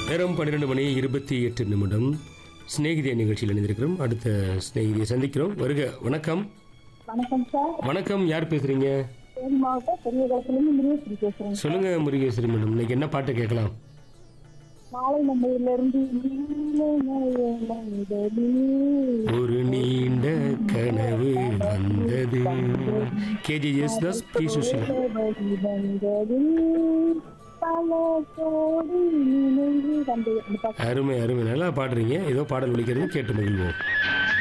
நேரம் பன்னிரெண்டு மணி இருபத்தி எட்டு நிமிடம் சிநேகிதிய நிகழ்ச்சியில் இணைந்திருக்கிறோம் அடுத்த சிநேகிதியை சந்திக்கிறோம் வருக வணக்கம் வணக்கம் சார் வணக்கம் யார் பேசுறீங்க தேனி மாவட்டம் பெரிய குளத்துலேருந்து முருகேஸ்வரி பேசுறேன் சொல்லுங்க முருகேஸ்வரி மேடம் இன்னைக்கு என்ன பாட்டு கேட்கலாம் மாலை நம்பையில இருந்து நீல மயமந்தனே. ஒரு நீண்ட கனவு வந்தது கேஜிஎஸ் தாஸ் பி சுஷிலா வழி வந்தது பல கோடி நினைவு வந்தது அந்த பாட்டு அருமை அருமை நல்லா பாடுறீங்க ஏதோ பாடல் ஒழிக்கிறது கேட்டு மகிழ்வோம்